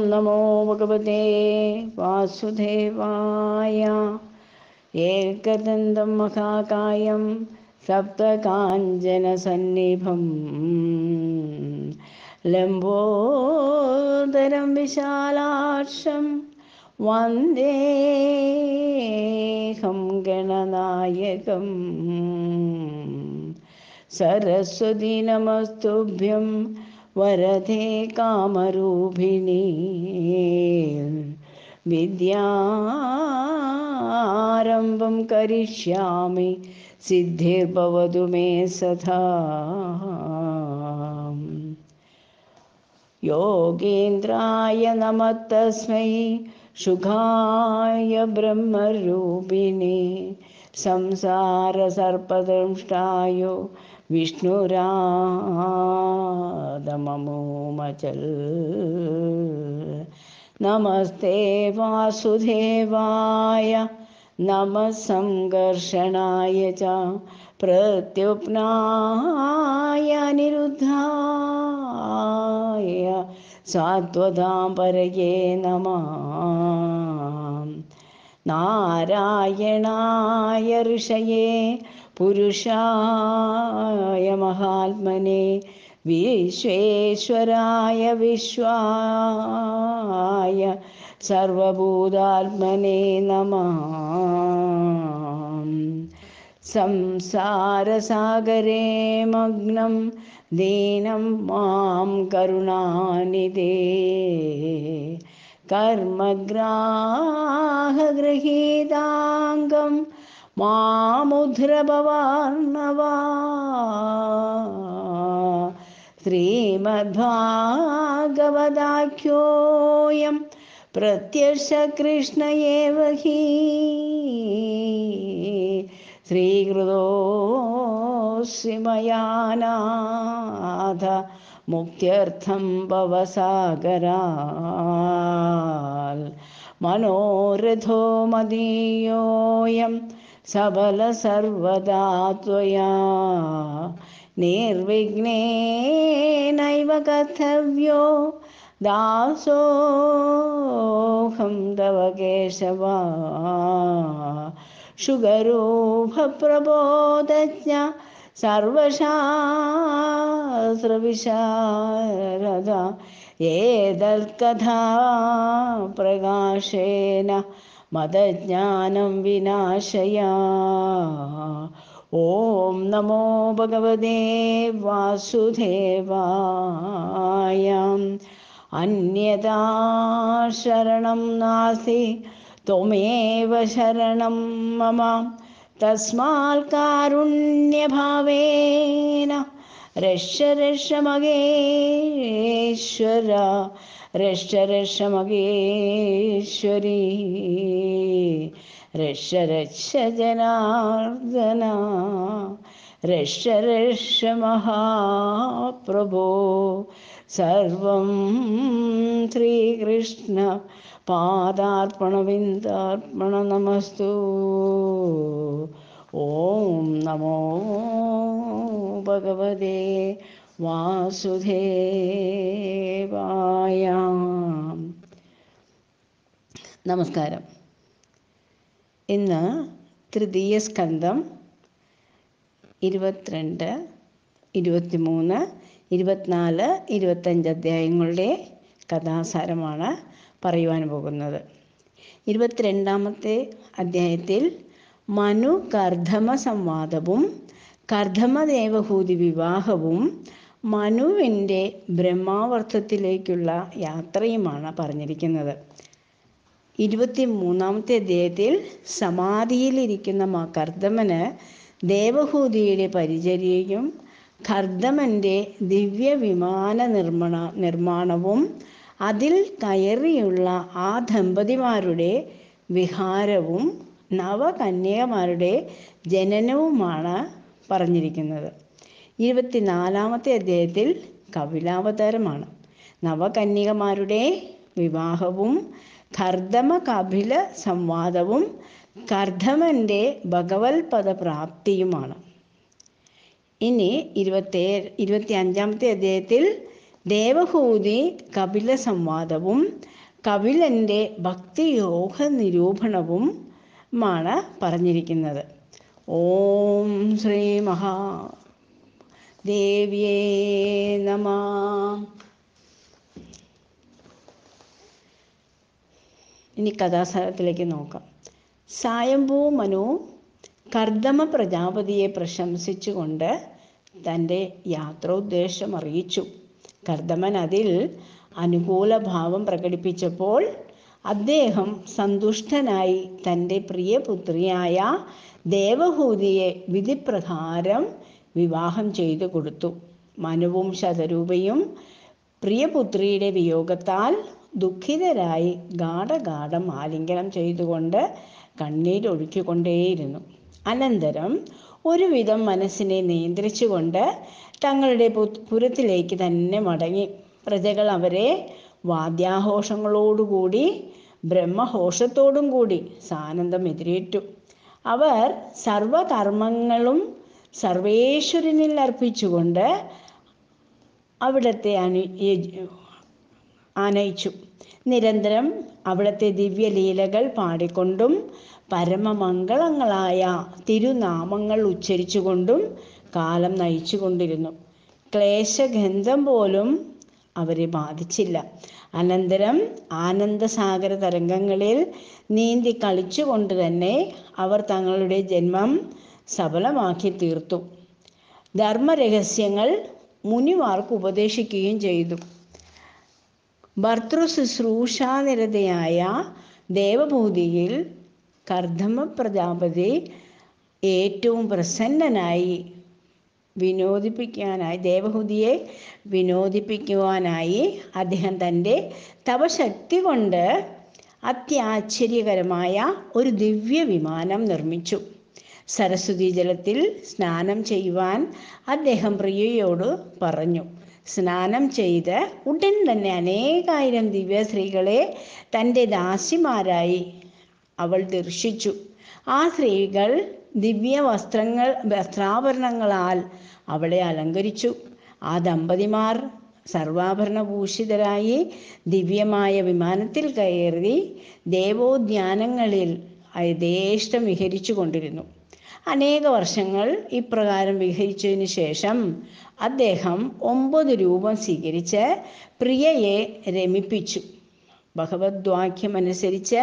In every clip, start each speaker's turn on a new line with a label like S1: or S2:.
S1: നമോ ഭഗവതേ വാസുദേവായ ഏകദന്തം മഹാകായം സപ്തകാഞ്ചനസന്നിഭം ലംബോദരം വിശാലാക്ഷം വന്ദേഹം ഗണനായകം സരസ്വതി നമസ്തുഭ്യം വരദേ കാമരൂപിണി വിദ്യാരംഭം കരിഷ്യാമി സിദ്ധിർഭവതു മേ സദാ യോഗേന്ദ്രായ നമത്തസ്മൈ ശുഖായ ബ്രഹ്മരൂപിണി സംസാരസർപ്പദംഷ്ടായോ വിഷ്ണുരാധമമൂമചൽ നമസ്തേ വാസുദേവായ നമ സംഘർഷണായ ച പ്രത്യുപ്നായ നിരുദ്ധായ സാത്വതാം പരയേ നമ നാരായണായ ഋഷയേ പുരുഷായ മഹാത്മനെ വിശ്വേശ്വരായ വിശ്വായ സർവഭൂതാത്മനെ നമ സംസാരസാഗരേ മഗ്നം ദീനം മാം കരുണാനിധേ കർമ്മഗ്രാഹഗൃഹീതാംഗം മാമുദ്രഭവാർണവാ ശ്രീമദ്ഭാഗവതാഖ്യോയം പ്രത്യക്ഷ കൃഷ്ണ ഏവ ഹി ശ്രീകൃതോസിമയാനാഥ മുക്ത്യർത്ഥം ഭവസാഗരാൽ മനോരഥോ മദീയോയം സബല സർവദാ ത്വയാ നിർവിഘ്നേനൈവ കർത്തവ്യോ ദാസോഹം തവ കേശവ ശുഗരൂപപ്രബോധജ്ഞ സർവശാസ്ത്രവിശാരദ ഏതൽക്കഥാ പ്രകാശേന മതജ്ഞാനം വിനാശയ ഓം നമോ ഭഗവതേ വാസുദേവായ അന്യതാ ശരണം നാസ്തി ത്വമേവ ശരണം മമ തസ്മാൽ കാരുണ്യഭാവേന രക്ഷ രക്ഷ മകേശ്വര രക്ഷ രക്ഷ മകേശ്വരി രക്ഷ രക്ഷ ജനാർദ്ദന രക്ഷ രക്ഷ മഹാപ്രഭോ സർവം ശ്രീകൃഷ്ണ പാദാർപ്പണവിന്ദാർപ്പണ നമസ്തു ഓം നമോ ഭഗവതേ വാസുദേവായ നമസ്കാരം ഇന്ന് തൃതീയ സ്കന്ധം ഇരുപത്തിരണ്ട് ഇരുപത്തിമൂന്ന് ഇരുപത്തിനാല് ഇരുപത്തഞ്ച് അധ്യായങ്ങളുടെ കഥാസാരമാണ് പറയുവാൻ പോകുന്നത് ഇരുപത്തിരണ്ടാമത്തെ അധ്യായത്തിൽ മനു കർദ്ധമ സംവാദവും കർദ്ധമദേവഹൂതി വിവാഹവും മനുവിൻ്റെ ബ്രഹ്മാവർത്തത്തിലേക്കുള്ള യാത്രയുമാണ് പറഞ്ഞിരിക്കുന്നത് ഇരുപത്തി മൂന്നാമത്തെ അധ്യായത്തിൽ സമാധിയിലിരിക്കുന്ന മാ കർദമന് ദേവഹൂതിയുടെ പരിചര്യയും കർദമൻ്റെ ദിവ്യ വിമാന നിർമ്മണ നിർമ്മാണവും അതിൽ കയറിയുള്ള ആ ദമ്പതിമാരുടെ വിഹാരവും നവകന്യകമാരുടെ ജനനവുമാണ് പറഞ്ഞിരിക്കുന്നത് ഇരുപത്തിനാലാമത്തെ അധ്യായത്തിൽ കപിലാവതാരമാണ് നവകന്യകമാരുടെ വിവാഹവും കർദമ കപില സംവാദവും കർദമൻ്റെ ഭഗവത്പദ പ്രാപ്തിയുമാണ് ഇനി ഇരുപത്തേഴ് ഇരുപത്തി അഞ്ചാമത്തെ അധ്യായത്തിൽ ദേവഹൂതി കപില സംവാദവും കപിലൻ്റെ ഭക്തിയോഗ നിരൂപണവും മാണ് പറഞ്ഞിരിക്കുന്നത് ഓം ശ്രീ മഹാ ദേവ്യേ നമ ഇനി കഥാസാരത്തിലേക്ക് നോക്കാം സായംഭൂ മനു കർദമ പ്രജാപതിയെ പ്രശംസിച്ചുകൊണ്ട് തൻ്റെ യാത്രോദ്ദേശം അറിയിച്ചു കർദമൻ അതിൽ അനുകൂല ഭാവം പ്രകടിപ്പിച്ചപ്പോൾ അദ്ദേഹം സന്തുഷ്ടനായി തൻ്റെ പ്രിയപുത്രിയായ ദേവഹൂതിയെ വിധിപ്രകാരം വിവാഹം ചെയ്തു കൊടുത്തു മനുവും ശതരൂപയും പ്രിയപുത്രിയുടെ വിയോഗത്താൽ ദുഃഖിതരായി ഗാഠഗാഠം ആലിംഗനം ചെയ്തുകൊണ്ട് കണ്ണീരൊഴുക്കിക്കൊണ്ടേയിരുന്നു അനന്തരം ഒരുവിധം മനസ്സിനെ നിയന്ത്രിച്ചുകൊണ്ട് തങ്ങളുടെ പുരത്തിലേക്ക് തന്നെ മടങ്ങി പ്രജകൾ അവരെ വാദ്യാഘോഷങ്ങളോടുകൂടി ബ്രഹ്മഘോഷത്തോടും കൂടി സാനന്ദം എതിരേറ്റു അവർ സർവകർമ്മങ്ങളും സർവേശ്വരനിൽ അർപ്പിച്ചുകൊണ്ട് അവിടത്തെ അനു ആനയിച്ചു നിരന്തരം അവിടുത്തെ ദിവ്യലീലകൾ പാടിക്കൊണ്ടും പരമമംഗളങ്ങളായ തിരുനാമങ്ങൾ ഉച്ചരിച്ചുകൊണ്ടും കാലം നയിച്ചു കൊണ്ടിരുന്നു ക്ലേശഗന്ധം പോലും അവരെ ബാധിച്ചില്ല അനന്തരം ആനന്ദസാഗര തരംഗങ്ങളിൽ നീന്തി കളിച്ചുകൊണ്ട് തന്നെ അവർ തങ്ങളുടെ ജന്മം സഫലമാക്കി തീർത്തു ധർമ്മരഹസ്യങ്ങൾ മുനിമാർക്ക് ഉപദേശിക്കുകയും ചെയ്തു ഭർത്തൃശുശ്രൂഷാനിരതയായ ദേവഭൂതിയിൽ കർദ്ധമ പ്രജാപതി ഏറ്റവും പ്രസന്നനായി വിനോദിപ്പിക്കാനായി ദേവഹൂതിയെ വിനോദിപ്പിക്കുവാനായി അദ്ദേഹം തൻ്റെ തപശക്തി കൊണ്ട് അത്യാശ്ചര്യകരമായ ഒരു ദിവ്യ വിമാനം നിർമ്മിച്ചു സരസ്വതി ജലത്തിൽ സ്നാനം ചെയ്യുവാൻ അദ്ദേഹം പ്രിയയോട് പറഞ്ഞു സ്നാനം ചെയ്ത് ഉടൻ തന്നെ അനേകായിരം ദിവ്യ സ്ത്രീകളെ തൻ്റെ ദാസിമാരായി അവൾ ദർശിച്ചു ആ സ്ത്രീകൾ ദിവ്യ വസ്ത്രങ്ങൾ വസ്ത്രാഭരണങ്ങളാൽ അവളെ അലങ്കരിച്ചു ആ ദമ്പതിമാർ സർവാഭരണഭൂഷിതരായി ദിവ്യമായ വിമാനത്തിൽ കയറി ദേവോദ്യാനങ്ങളിൽ യഥേഷ്ടം വിഹരിച്ചു കൊണ്ടിരുന്നു അനേക വർഷങ്ങൾ ഇപ്രകാരം വിഹരിച്ചതിന് ശേഷം അദ്ദേഹം ഒമ്പത് രൂപം സ്വീകരിച്ച് പ്രിയയെ രമിപ്പിച്ചു ഭഗവദ്വാക്യമനുസരിച്ച്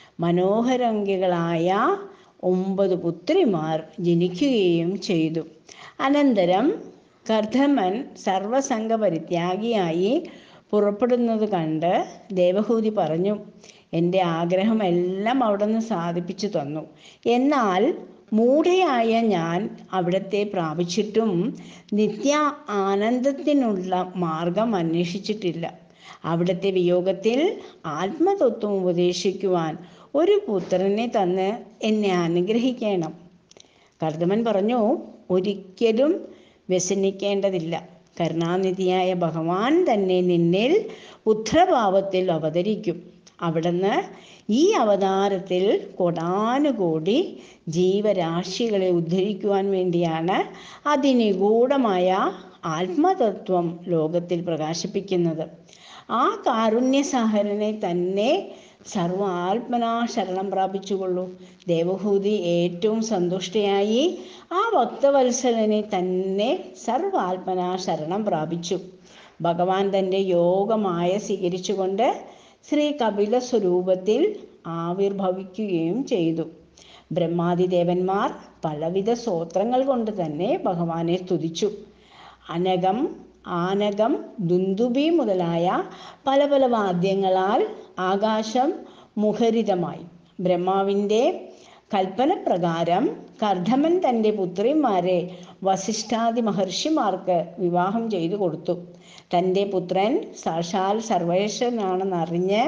S1: മനോഹരംഗികളായ ഒമ്പത് പുത്രിമാർ ജനിക്കുകയും ചെയ്തു അനന്തരം കർദ്ധമൻ സർവസംഘ പരിത്യാഗിയായി പുറപ്പെടുന്നത് കണ്ട് ദേവഹൂതി പറഞ്ഞു എൻ്റെ ആഗ്രഹമെല്ലാം അവിടുന്ന് സാധിപ്പിച്ചു തന്നു എന്നാൽ മൂഢയായ ഞാൻ അവിടത്തെ പ്രാപിച്ചിട്ടും നിത്യ ആനന്ദത്തിനുള്ള മാർഗം അന്വേഷിച്ചിട്ടില്ല അവിടുത്തെ വിയോഗത്തിൽ ആത്മതത്വം ഉപദേശിക്കുവാൻ ഒരു പുത്രനെ തന്ന് എന്നെ അനുഗ്രഹിക്കണം കർദമൻ പറഞ്ഞു ഒരിക്കലും വ്യസനിക്കേണ്ടതില്ല കരുണാനിധിയായ ഭഗവാൻ തന്നെ നിന്നിൽ പുത്രഭാവത്തിൽ അവതരിക്കും അവിടുന്ന് ഈ അവതാരത്തിൽ കൊടാനുകൂടി ജീവരാശികളെ ഉദ്ധരിക്കുവാൻ വേണ്ടിയാണ് അതിനിഗൂഢമായ ആത്മതത്വം ലോകത്തിൽ പ്രകാശിപ്പിക്കുന്നത് ആ കാരുണ്യസഹരനെ തന്നെ സർവ ആത്മനാ ശരണം പ്രാപിച്ചുകൊള്ളൂ ദേവഹൂതി ഏറ്റവും സന്തുഷ്ടയായി ആ ഭക്തവത്സലനെ തന്നെ സർവാത്മനാ ശരണം പ്രാപിച്ചു ഭഗവാൻ തൻ്റെ യോഗമായ സ്വീകരിച്ചുകൊണ്ട് ശ്രീ കപില സ്വരൂപത്തിൽ ആവിർഭവിക്കുകയും ചെയ്തു ബ്രഹ്മാദിദേവന്മാർ പലവിധ സ്തോത്രങ്ങൾ കൊണ്ട് തന്നെ ഭഗവാനെ സ്തുതിച്ചു അനകം ആനകം ദുന്ദുബി മുതലായ പല പല വാദ്യങ്ങളാൽ ആകാശം മുഖരിതമായി ബ്രഹ്മാവിൻ്റെ കൽപ്പന പ്രകാരം കർദ്ധമൻ തൻ്റെ പുത്രിമാരെ വസിഷ്ഠാദി മഹർഷിമാർക്ക് വിവാഹം ചെയ്തു കൊടുത്തു തൻ്റെ പുത്രൻ സാക്ഷാൽ സർവേശ്വരനാണെന്നറിഞ്ഞ്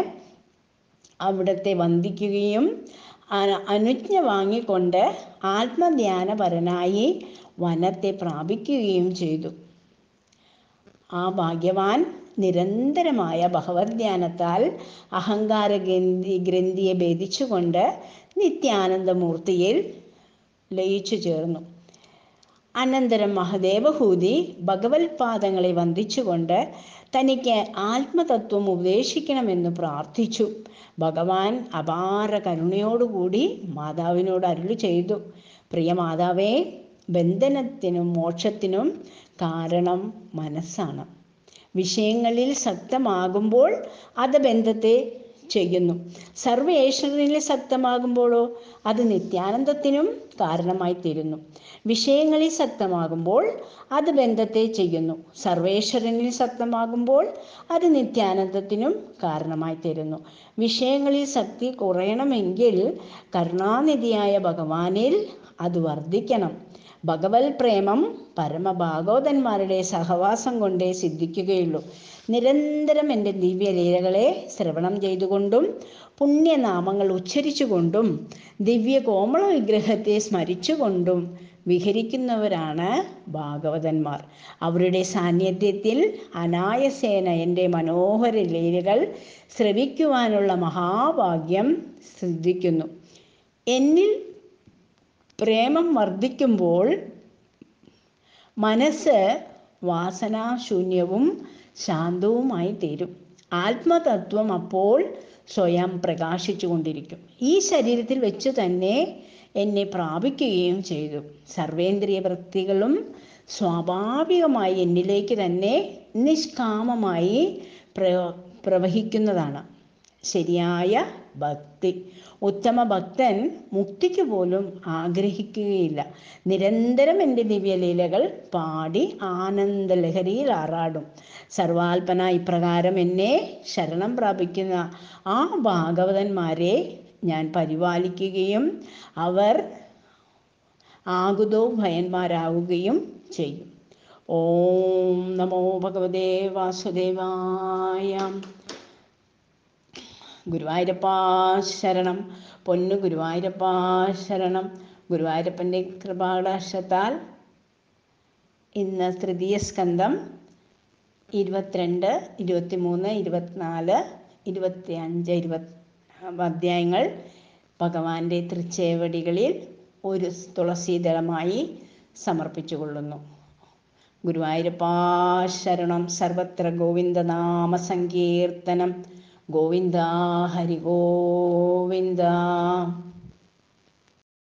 S1: അവിടത്തെ വന്ദിക്കുകയും അ- അനുജ്ഞ വാങ്ങിക്കൊണ്ട് ആത്മധ്യാനപരനായി വനത്തെ പ്രാപിക്കുകയും ചെയ്തു ആ ഭാഗ്യവാൻ നിരന്തരമായ ഭഗവത് ധ്യാനത്താൽ അഹങ്കാര ഗ്രന്ഥി ഗ്രന്ഥിയെ ഭേദിച്ചുകൊണ്ട് നിത്യാനന്ദമൂർത്തിയിൽ ലയിച്ചു ചേർന്നു അനന്തരം മഹദേവഹൂതി ഭഗവത്പാദങ്ങളെ വന്ദിച്ചുകൊണ്ട് തനിക്ക് ആത്മതത്വം ഉപദേശിക്കണമെന്ന് പ്രാർത്ഥിച്ചു ഭഗവാൻ അപാര കരുണയോടുകൂടി മാതാവിനോട് അരുളി ചെയ്തു പ്രിയ മാതാവേ ബന്ധനത്തിനും മോക്ഷത്തിനും കാരണം മനസ്സാണ് വിഷയങ്ങളിൽ ശക്തമാകുമ്പോൾ അത് ബന്ധത്തെ ചെയ്യുന്നു സർവേശ്വരനിൽ ശക്തമാകുമ്പോഴോ അത് നിത്യാനന്ദത്തിനും കാരണമായി തീരുന്നു വിഷയങ്ങളിൽ ശക്തമാകുമ്പോൾ അത് ബന്ധത്തെ ചെയ്യുന്നു സർവേശ്വരനിൽ ശക്തമാകുമ്പോൾ അത് നിത്യാനന്ദത്തിനും കാരണമായി തീരുന്നു വിഷയങ്ങളിൽ ശക്തി കുറയണമെങ്കിൽ കരുണാനിധിയായ ഭഗവാനിൽ അത് വർദ്ധിക്കണം ഭഗവത് പ്രേമം പരമഭാഗവതന്മാരുടെ സഹവാസം കൊണ്ടേ സിദ്ധിക്കുകയുള്ളൂ നിരന്തരം എൻ്റെ ദിവ്യലീലകളെ ശ്രവണം ചെയ്തുകൊണ്ടും പുണ്യനാമങ്ങൾ ഉച്ചരിച്ചുകൊണ്ടും ദിവ്യ കോമള വിഗ്രഹത്തെ സ്മരിച്ചുകൊണ്ടും വിഹരിക്കുന്നവരാണ് ഭാഗവതന്മാർ അവരുടെ സാന്നിധ്യത്തിൽ അനായസേന എൻ്റെ മനോഹര ലീലകൾ ശ്രവിക്കുവാനുള്ള മഹാഭാഗ്യം സിദ്ധിക്കുന്നു എന്നിൽ പ്രേമം വർദ്ധിക്കുമ്പോൾ മനസ്സ് വാസനാശൂന്യവും ശാന്തവുമായി തീരും ആത്മതത്വം അപ്പോൾ സ്വയം പ്രകാശിച്ചു കൊണ്ടിരിക്കും ഈ ശരീരത്തിൽ വെച്ച് തന്നെ എന്നെ പ്രാപിക്കുകയും ചെയ്തു സർവേന്ദ്രിയ വൃത്തികളും സ്വാഭാവികമായി എന്നിലേക്ക് തന്നെ നിഷ്കാമമായി പ്ര പ്രവഹിക്കുന്നതാണ് ശരിയായ ഭക്തി ഉത്തമ ഭക്തൻ മുക്തിക്ക് പോലും ആഗ്രഹിക്കുകയില്ല നിരന്തരം എൻ്റെ ദിവ്യലീലകൾ പാടി ആനന്ദലഹരിയിൽ ആറാടും സർവാൽപന ഇപ്രകാരം എന്നെ ശരണം പ്രാപിക്കുന്ന ആ ഭാഗവതന്മാരെ ഞാൻ പരിപാലിക്കുകയും അവർ ആകുതോ ഭയന്മാരാവുകയും ചെയ്യും ഓം നമോ ഭഗവതേ വാസുദേവായ ഗുരുവായൂരപ്പാ ശരണം പൊന്നു ഗുരുവായൂരപ്പാ ശരണം ഗുരുവായൂരപ്പൻ്റെ കൃപാകടാക്ഷത്താൽ ഇന്ന് തൃതീയ സ്കന്ധം ഇരുപത്തിരണ്ട് ഇരുപത്തിമൂന്ന് ഇരുപത്തിനാല് ഇരുപത്തി അഞ്ച് ഇരുപത്തി അധ്യായങ്ങൾ ഭഗവാന്റെ തൃച്ചേവടികളിൽ ഒരു തുളസീദളമായി സമർപ്പിച്ചു കൊള്ളുന്നു ഗുരുവായൂരപ്പാ ശരണം സർവത്ര ഗോവിന്ദനാമ സങ്കീർത്തനം ഗോവിന്ദ ഹരി ഗോവിന്ദ